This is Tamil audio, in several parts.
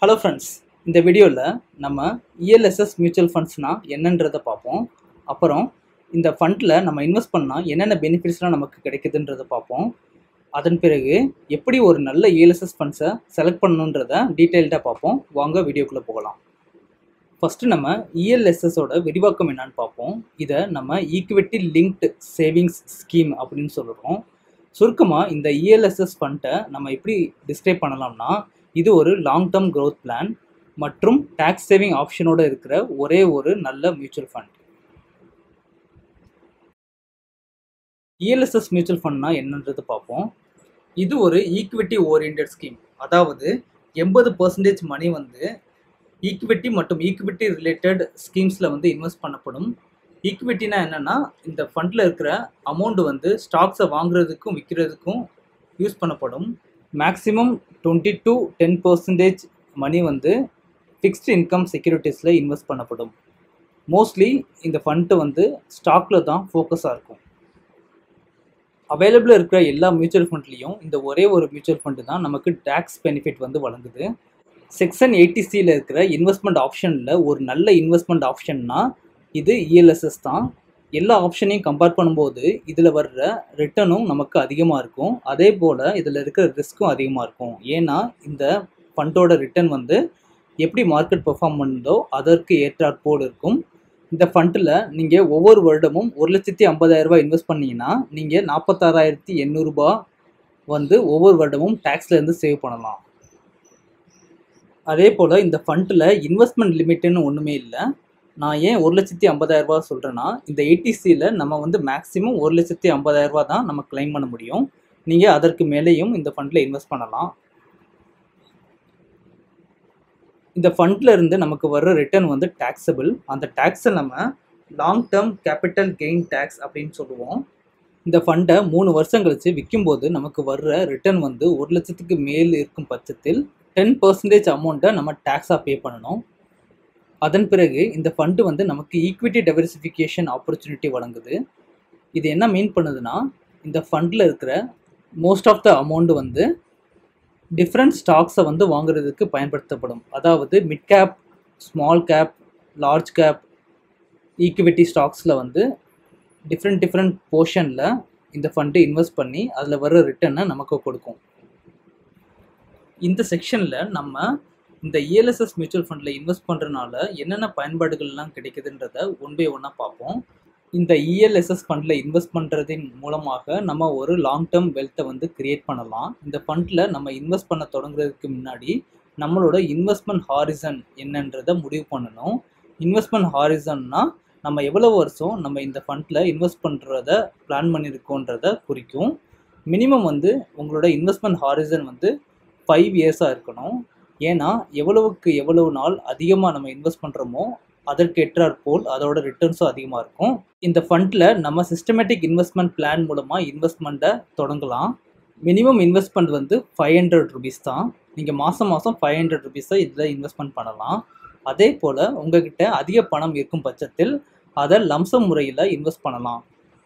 ஹலோ ஃப்ரெண்ட்ஸ் இந்த வீடியோவில் நம்ம இஎல்எஸ்எஸ் மியூச்சுவல் ஃபண்ட்ஸ்னால் என்னன்றதை பார்ப்போம் அப்புறம் இந்த ஃபண்டில் நம்ம இன்வெஸ்ட் பண்ணால் என்னென்ன பெனிஃபிட்ஸ்லாம் நமக்கு கிடைக்குதுன்றதை பார்ப்போம் அதன் பிறகு எப்படி ஒரு நல்ல இஎல்எஸ்எஸ் ஃபண்ட்ஸை செலக்ட் பண்ணணுன்றதை டீட்டெயில்டாக பார்ப்போம் வாங்க வீடியோக்குள்ளே போகலாம் ஃபஸ்ட்டு நம்ம இஎல்எஸ்எஸோட விரிவாக்கம் என்னன்னு பார்ப்போம் இதை நம்ம ஈக்விட்டி லிங்க்டு சேவிங்ஸ் ஸ்கீம் அப்படின்னு சொல்கிறோம் சுருக்கமாக இந்த இஎல்எஸ்எஸ் ஃபண்ட்டை நம்ம எப்படி டிஸ்கிரைப் பண்ணலாம்னா இது ஒரு லாங் டேர்ம் growth பிளான் மற்றும் டேக்ஸ் சேவிங் ஆப்ஷனோட இருக்கிற ஒரே ஒரு நல்ல மியூச்சுவல் ஃபண்ட் இஎல்எஸ்எஸ் மியூச்சுவல் ஃபண்ட்னா என்னன்றது பார்ப்போம் இது ஒரு ஈக்விட்டி ஓரியன்ட் ஸ்கீம் அதாவது எண்பது பர்சன்டேஜ் மணி வந்து ஈக்விட்டி மற்றும் ஈக்விட்டி ரிலேட்டட் ஸ்கீம்ஸில் வந்து இன்வெஸ்ட் பண்ணப்படும் ஈக்விட்டினா என்னென்னா இந்த ஃபண்டில் இருக்கிற அமௌண்ட் வந்து ஸ்டாக்ஸை வாங்குறதுக்கும் விற்கிறதுக்கும் யூஸ் பண்ணப்படும் maximum twenty to ten percentage money வந்து ஃபிக்ஸ்டு இன்கம் செக்யூரிட்டிஸில் இன்வெஸ்ட் பண்ணப்படும் மோஸ்ட்லி இந்த ஃபண்ட்டு வந்து ஸ்டாக்கில் தான் ஃபோக்கஸாக இருக்கும் அவைலபிளாக இருக்கிற எல்லா மியூச்சுவல் ஃபண்ட்லேயும் இந்த ஒரே ஒரு மியூச்சுவல் ஃபண்டு தான் நமக்கு டேக்ஸ் பெனிஃபிட் வந்து வழங்குது செக்ஷன் எயிட்டி சியில் இருக்கிற இன்வெஸ்ட்மெண்ட் ஆப்ஷனில் ஒரு நல்ல இன்வெஸ்ட்மெண்ட் ஆப்ஷன்னா இது இஎல்எஸ்எஸ் தான் எல்லா ஆப்ஷனையும் கம்பேர் பண்ணும்போது இதில் வர்ற ரிட்டர்னும் நமக்கு அதிகமாக இருக்கும் அதே போல் இதில் இருக்கிற ரிஸ்க்கும் அதிகமாக இருக்கும் ஏன்னா இந்த ஃபண்டோட ரிட்டர்ன் வந்து எப்படி மார்க்கெட் பெர்ஃபார்ம் பண்ணுதோ அதற்கு ஏற்றாற்போல் இருக்கும் இந்த ஃபண்டில் நீங்கள் ஒவ்வொரு வருடமும் ஒரு லட்சத்தி ஐம்பதாயிரரூபா இன்வெஸ்ட் பண்ணீங்கன்னா நீங்கள் நாற்பத்தாறாயிரத்தி எண்ணூறுபா வந்து ஒவ்வொரு வருடமும் டேக்ஸ்லேருந்து சேவ் பண்ணலாம் அதே போல் இந்த ஃபண்டில் இன்வெஸ்ட்மெண்ட் லிமிட்டுன்னு ஒன்றுமே இல்லை நான் ஏன் ஒரு லட்சத்தி ஐம்பதாயிரரூபா சொல்கிறேன்னா இந்த ஏடிசியில் நம்ம வந்து மேக்ஸிமம் ஒரு லட்சத்தி ஐம்பதாயிரரூபா தான் நம்ம கிளைம் பண்ண முடியும் நீங்கள் அதற்கு மேலேயும் இந்த ஃபண்டில் இன்வெஸ்ட் பண்ணலாம் இந்த ஃபண்டில் இருந்து நமக்கு வர்ற ரிட்டர்ன் வந்து டேக்ஸபிள் அந்த டேக்ஸை நம்ம long term capital gain tax அப்படின்னு சொல்லுவோம் இந்த ஃபண்டை மூணு வருஷம் கழித்து விற்கும்போது நமக்கு வர்ற ரிட்டர்ன் வந்து ஒரு லட்சத்துக்கு மேல் இருக்கும் பட்சத்தில் டென் பர்சன்டேஜ் அமௌண்ட்டை நம்ம டேக்ஸாக பே பண்ணணும் அதன் பிறகு இந்த ஃபண்டு வந்து நமக்கு ஈக்விட்டி டெவர்சிஃபிகேஷன் ஆப்பர்ச்சுனிட்டி வழங்குது இது என்ன மீன் பண்ணுதுன்னா இந்த ஃபண்டில் இருக்கிற மோஸ்ட் ஆஃப் த அமௌண்ட் வந்து டிஃப்ரெண்ட் ஸ்டாக்ஸை வந்து வாங்குறதுக்கு பயன்படுத்தப்படும் அதாவது mid cap small cap large cap equity ஸ்டாக்ஸில் வந்து டிஃப்ரெண்ட் டிஃப்ரெண்ட் போர்ஷனில் இந்த ஃபண்டு இன்வெஸ்ட் பண்ணி அதில் வர்ற ரிட்டர்னை நமக்கு கொடுக்கும் இந்த செக்ஷனில் நம்ம இந்த இஎல்எஸ்எஸ் மியூச்சுவல் ஃபண்டில் இன்வெஸ்ட் பண்ணுறதுனால என்னென்ன பயன்பாடுகள்லாம் கிடைக்குதுன்றத ஒன் பை ஒன்னாக பார்ப்போம் இந்த இஎல்எஸ்எஸ் ஃபண்டில் இன்வெஸ்ட் பண்ணுறதின் மூலமாக நம்ம ஒரு லாங் டேர்ம் வெல்த்தை வந்து கிரியேட் பண்ணலாம் இந்த ஃபண்டில் நம்ம இன்வெஸ்ட் பண்ண தொடங்குறதுக்கு முன்னாடி நம்மளோட இன்வெஸ்ட்மெண்ட் ஹாரிசன் என்னன்றதை முடிவு பண்ணணும் இன்வெஸ்ட்மெண்ட் ஹாரிசன்னா நம்ம எவ்வளோ வருஷம் நம்ம இந்த ஃபண்டில் இன்வெஸ்ட் பண்ணுறத பிளான் பண்ணியிருக்கோன்றத குறிக்கும் மினிமம் வந்து உங்களோட இன்வெஸ்ட்மெண்ட் ஹாரிசன் வந்து ஃபைவ் இயர்ஸாக இருக்கணும் ஏன்னா எவ்வளவுக்கு எவ்வளவு நாள் அதிகமாக நம்ம இன்வெஸ்ட் பண்ணுறோமோ அதற்கு ஏற்றாற் போல் அதோட ரிட்டர்ன்ஸும் அதிகமாக இருக்கும் இந்த ஃபண்டில் நம்ம சிஸ்டமேட்டிக் இன்வெஸ்ட்மெண்ட் பிளான் மூலமாக இன்வெஸ்ட்மெண்ட்டை தொடங்கலாம் மினிமம் இன்வெஸ்ட்மெண்ட் வந்து ஃபைவ் ஹண்ட்ரட் ருபீஸ் தான் நீங்கள் மாதம் மாதம் ஃபைவ் ஹண்ட்ரட் ருபீஸை இதில் இன்வெஸ்ட்மெண்ட் பண்ணலாம் அதே போல் உங்ககிட்ட அதிக பணம் இருக்கும் பட்சத்தில் அதை லம்சம் முறையில் இன்வெஸ்ட் பண்ணலாம்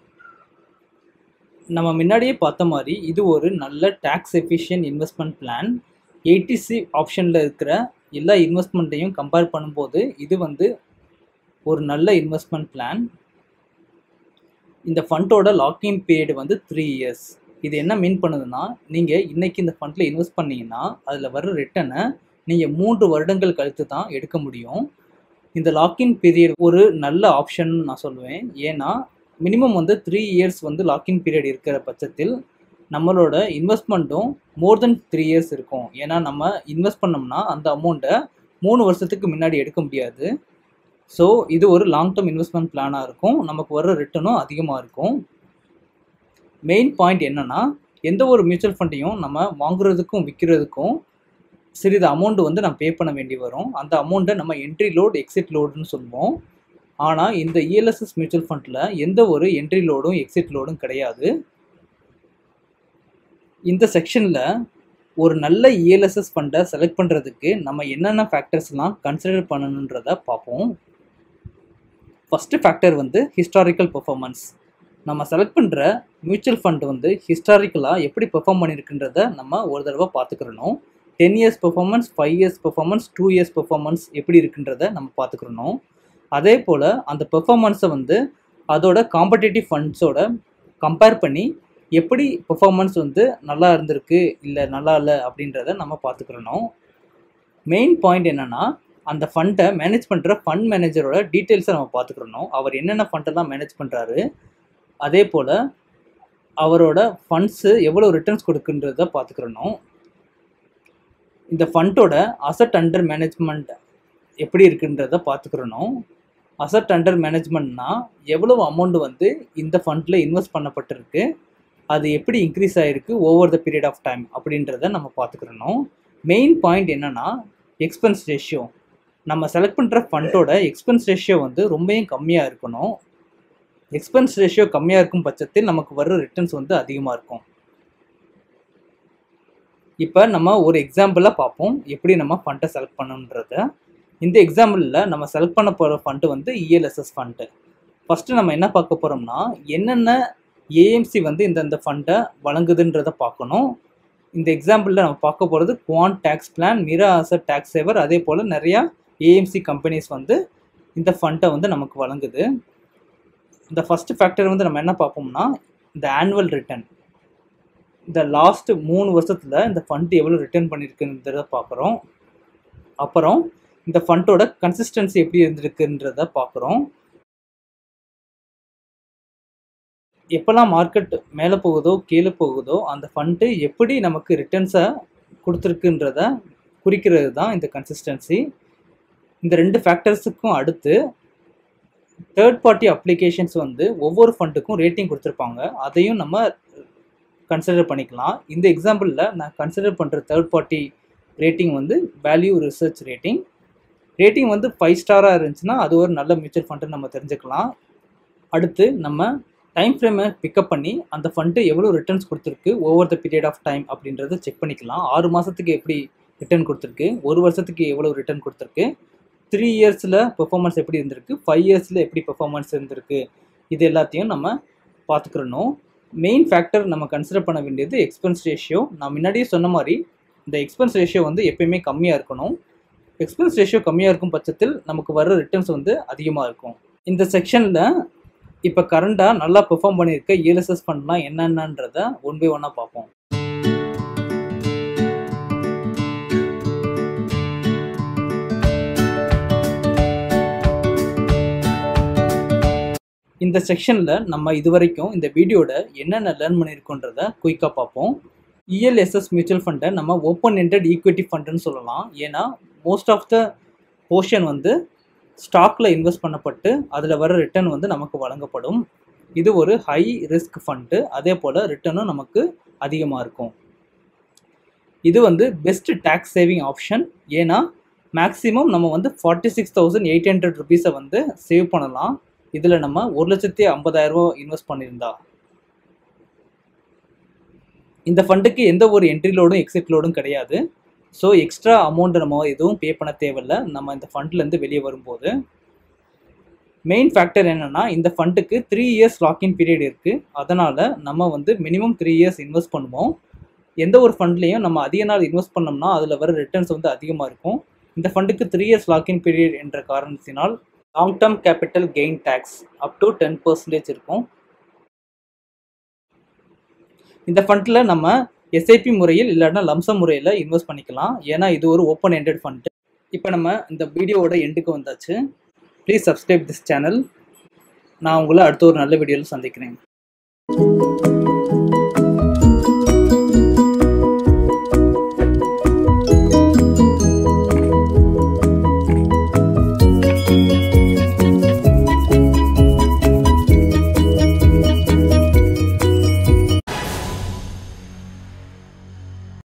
நம்ம முன்னாடியே பார்த்த மாதிரி இது ஒரு நல்ல tax efficient investment plan eighty C ஆப்ஷனில் இருக்கிற எல்லா இன்வெஸ்ட்மெண்ட்டையும் கம்பேர் பண்ணும்போது இது வந்து ஒரு நல்ல இன்வெஸ்ட்மெண்ட் பிளான் இந்த ஃபண்டோட லாக்இன் பீரியட் வந்து த்ரீ இயர்ஸ் இது என்ன மீன் பண்ணுதுன்னா நீங்கள் இன்றைக்கி இந்த ஃபண்டில் இன்வெஸ்ட் பண்ணீங்கன்னா அதில் வர்ற ரிட்டனை நீங்கள் மூன்று வருடங்கள் கழித்து தான் எடுக்க முடியும் இந்த லாக்இன் பீரியட் ஒரு நல்ல ஆப்ஷன் நான் சொல்லுவேன் ஏன்னா மினிமம் வந்து த்ரீ இயர்ஸ் வந்து லாக்இன் பீரியட் இருக்கிற பட்சத்தில் நம்மளோட இன்வெஸ்ட்மெண்ட்டும் மோர் தென் த்ரீ இயர்ஸ் இருக்கும் ஏன்னா நம்ம இன்வெஸ்ட் பண்ணோம்னா அந்த அமௌண்ட்டை மூணு வருஷத்துக்கு முன்னாடி எடுக்க முடியாது ஸோ இது ஒரு லாங் டேர்ம் இன்வெஸ்ட்மெண்ட் பிளானாக இருக்கும் நமக்கு வர்ற ரிட்டர்னும் அதிகமாக இருக்கும் மெயின் பாயிண்ட் என்னென்னா எந்த ஒரு மியூச்சுவல் ஃபண்டையும் நம்ம வாங்குறதுக்கும் விற்கிறதுக்கும் சிறிது அமௌண்ட் வந்து நம்ம பே பண்ண வேண்டி வரும் அந்த அமௌண்ட்டை நம்ம என்ட்ரி லோடு எக்ஸிட் லோடுன்னு சொல்லுவோம் ஆனால் இந்த இஎல்எஸ்எஸ் மியூச்சுவல் ஃபண்டில் எந்த ஒரு என்ட்ரி லோடும் எக்ஸிட் லோடும் கிடையாது இந்த செக்ஷனில் ஒரு நல்ல இஎல்எஸ்எஸ் ஃபண்டை செலக்ட் பண்ணுறதுக்கு நம்ம என்னென்ன ஃபேக்டர்ஸ்லாம் கன்சிடர் பண்ணணுன்றத பார்ப்போம் ஃபஸ்ட்டு ஃபேக்டர் வந்து ஹிஸ்டாரிக்கல் பெர்ஃபார்மன்ஸ் நம்ம செலக்ட் பண்ணுற மியூச்சுவல் ஃபண்ட் வந்து ஹிஸ்டாரிக்கலாக எப்படி பெர்ஃபார்ம் பண்ணியிருக்குன்றத நம்ம ஒரு தடவை பார்த்துக்கிறணும் ten years performance five years performance two years performance எப்படி இருக்குன்றத நம்ம பார்த்துக்கிறணும் அதே போல் அந்த பெர்ஃபார்மன்ஸை வந்து அதோட காம்படேட்டிவ் ஃபண்ட்ஸோட கம்பேர் பண்ணி எப்படி பெர்ஃபார்மன்ஸ் வந்து நல்லா இருந்திருக்கு இல்லை நல்லா இல்லை அப்படின்றத நம்ம பார்த்துக்கிறணும் மெயின் பாயிண்ட் என்னென்னா அந்த ஃபண்டை மேனேஜ் பண்ணுற ஃபண்ட் மேனேஜரோட டீட்டெயில்ஸை நம்ம பார்த்துக்கிறணும் அவர் என்னென்ன ஃபண்டெல்லாம் மேனேஜ் பண்ணுறாரு அதே போல் அவரோட ஃபண்ட்ஸு எவ்வளோ ரிட்டர்ன்ஸ் கொடுக்குன்றத பார்த்துக்கிறணும் இந்த ஃபண்டோட அசட் அண்டர் மேனேஜ்மெண்ட் எப்படி இருக்குன்றத பார்த்துக்கிறணும் அசட் அண்டர் மேனேஜ்மெண்ட்னா எவ்வளவு அமௌண்ட் வந்து இந்த ஃபண்டில் இன்வெஸ்ட் பண்ணப்பட்டிருக்கு அது எப்படி இன்க்ரீஸ் ஆகிருக்கு over the period of time அப்படின்றத நம்ம பார்த்துக்கிறணும் மெயின் பாயிண்ட் என்னென்னா எக்ஸ்பென்ஸ் ரேஷியோ நம்ம செலக்ட் பண்ணுற ஃபண்டோட எக்ஸ்பென்ஸ் ரேஷியோ வந்து ரொம்பவும் கம்மியாக இருக்கணும் எக்ஸ்பென்ஸ் ரேஷியோ கம்மியாக இருக்கும் பட்சத்தில் நமக்கு வர்ற ரிட்டர்ன்ஸ் வந்து அதிகமாக இருக்கும் இப்போ நம்ம ஒரு எக்ஸாம்பிளாக பார்ப்போம் எப்படி நம்ம ஃபண்டை செலக்ட் பண்ணணுன்றத இந்த எக்ஸாம்பிளில் நம்ம செலக்ட் பண்ண போகிற ஃபண்டு வந்து இஎல்எஸ்எஸ் ஃபண்டு ஃபஸ்ட்டு நம்ம என்ன பார்க்க போகிறோம்னா என்னென்ன ஏஎம்சி வந்து இந்தந்த ஃபண்டை வழங்குதுன்றதை பார்க்கணும் இந்த எக்ஸாம்பிளில் நம்ம பார்க்க போகிறது Quant tax plan Mirae asset tax saver அதே போல் நிறையா ஏஎம்சி கம்பெனிஸ் வந்து இந்த ஃபண்டை வந்து நமக்கு வழங்குது இந்த ஃபஸ்ட்டு ஃபேக்டர் வந்து நம்ம என்ன பார்ப்போம்னா இந்த ஆனுவல் ரிட்டர்ன் இந்த லாஸ்ட் மூணு வருஷத்தில் இந்த ஃபண்ட் எவ்வளோ ரிட்டர்ன் பண்ணியிருக்குன்றத பார்க்குறோம் அப்புறம் இந்த ஃபண்டோட கன்சிஸ்டன்சி எப்படி இருந்திருக்குன்றத பார்க்குறோம் எப்போல்லாம் மார்க்கெட் மேலே போகுதோ கீழே போகுதோ அந்த ஃபண்டு எப்படி நமக்கு ரிட்டர்ன்ஸை கொடுத்துருக்குன்றத குறிக்கிறது தான் இந்த கன்சிஸ்டன்சி இந்த ரெண்டு ஃபேக்டர்ஸுக்கும் அடுத்து தேர்ட் பார்ட்டி அப்ளிகேஷன்ஸ் வந்து ஒவ்வொரு ஃபண்டுக்கும் ரேட்டிங் கொடுத்துருப்பாங்க அதையும் நம்ம கன்சிடர் பண்ணிக்கலாம் இந்த எக்ஸாம்பிளில் நான் கன்சிடர் பண்ணுற தேர்ட் பார்ட்டி ரேட்டிங் வந்து வேல்யூ ரிசர்ச் ரேட்டிங் ரேட்டிங் வந்து ஃபைவ் ஸ்டாராக இருந்துச்சுன்னா அது ஒரு நல்ல மியூச்சுவல் ஃபண்டுன்னு நம்ம தெரிஞ்சுக்கலாம் அடுத்து நம்ம டைம் ஃப்ரேமை பிக்கப் பண்ணி அந்த ஃபண்டு எவ்வளோ ரிட்டர்ன்ஸ் கொடுத்துருக்கு over the period of time அப்படின்றத செக் பண்ணிக்கலாம் ஆறு மாதத்துக்கு எப்படி ரிட்டர்ன் கொடுத்துருக்கு ஒரு வருஷத்துக்கு எவ்வளோ ரிட்டர்ன் கொடுத்துருக்கு த்ரீ இயர்ஸில் பெர்ஃபார்மன்ஸ் எப்படி இருந்திருக்கு ஃபைவ் இயர்ஸில் எப்படி பெர்ஃபார்மன்ஸ் இருந்திருக்கு இது எல்லாத்தையும் நம்ம பார்த்துக்கிறணும் மெயின் ஃபேக்டர் நம்ம கன்சிடர் பண்ண வேண்டியது எக்ஸ்பென்ஸ் ரேஷியோ நான் முன்னாடியே சொன்ன மாதிரி இந்த எக்ஸ்பென்ஸ் ரேஷியோ வந்து எப்பயுமே கம்மியாக இருக்கணும் எக்ஸ்பென்ஸ் ரேஷியோ கம்மியாக இருக்கும் பட்சத்தில் நமக்கு வர ரிட்டர்ன்ஸ் வந்து அதிகமாக இருக்கும் இந்த செக்ஷனில் இப்போ கரண்டாக நல்லா பெர்ஃபார்ம் பண்ணியிருக்க இஎல்எஸ்எஸ் ஃபண்ட்லாம் என்னென்னன்றத ஒன் பை ஒன்னாக பார்ப்போம் இந்த செக்ஷனில் நம்ம இது வரைக்கும் இந்த வீடியோட என்னென்ன லேர்ன் பண்ணியிருக்கோன்றத குயிக்காக பார்ப்போம் இஎல்எஸ்எஸ் மியூச்சுவல் ஃபண்டை நம்ம ஓப்பன் என்டட் ஈக்விட்டி ஃபண்டுன்னு சொல்லலாம் ஏன்னா மோஸ்ட் ஆஃப் த போர்ஷன் வந்து ஸ்டாக்கில் இன்வெஸ்ட் பண்ணப்பட்டு அதில் வர ரிட்டர்ன் வந்து நமக்கு வழங்கப்படும் இது ஒரு ஹை ரிஸ்க் ஃபண்டு அதே போல் ரிட்டர்னும் நமக்கு அதிகமாக இருக்கும் இது வந்து பெஸ்ட் டேக்ஸ் சேவிங் ஆப்ஷன் ஏன்னா மேக்ஸிமம் நம்ம வந்து forty six thousand eight hundred ருபீஸை வந்து சேவ் பண்ணலாம் இதில் நம்ம ஒரு லட்சத்தி ஐம்பதாயிரரூபா இன்வெஸ்ட் பண்ணியிருந்தா இந்த ஃபண்டுக்கு எந்த ஒரு என்ட்ரி லோடும் எக்ஸிட் லோடும் கிடையாது ஸோ எக்ஸ்ட்ரா அமௌண்ட் நம்ம எதுவும் பே பண்ண தேவையில்ல நம்ம இந்த ஃபண்ட்லேருந்து வெளியே வரும்போது மெயின் ஃபேக்டர் என்னென்னா இந்த ஃபண்டுக்கு த்ரீ இயர்ஸ் லாக்இன் பீரியட் இருக்குது அதனால் நம்ம வந்து மினிமம் த்ரீ இயர்ஸ் இன்வெஸ்ட் பண்ணுவோம் எந்த ஒரு ஃபண்ட்லேயும் நம்ம அதிக நாள் இன்வெஸ்ட் பண்ணோம்னா அதில் வர ரிட்டர்ன்ஸ் வந்து அதிகமாக இருக்கும் இந்த ஃபண்டுக்கு த்ரீ இயர்ஸ் லாக்இன் பீரியட் என்ற காரணத்தினால் long term capital gain tax up to ten percentage இருக்கும் இந்த ஃபண்டில் நம்ம எஸ்ஐபி முறையில் இல்லைன்னா லம்சம் முறையில் இன்வெஸ்ட் பண்ணிக்கலாம் ஏன்னா இது ஒரு ஓப்பன் எண்டட் ஃபண்டு இப்போ நம்ம இந்த வீடியோவோட எண்டுக்கு வந்தாச்சு ப்ளீஸ் சப்ஸ்கிரைப் திஸ் சேனல் நான் உங்களை அடுத்த ஒரு நல்ல வீடியோவில் சந்திக்கிறேன்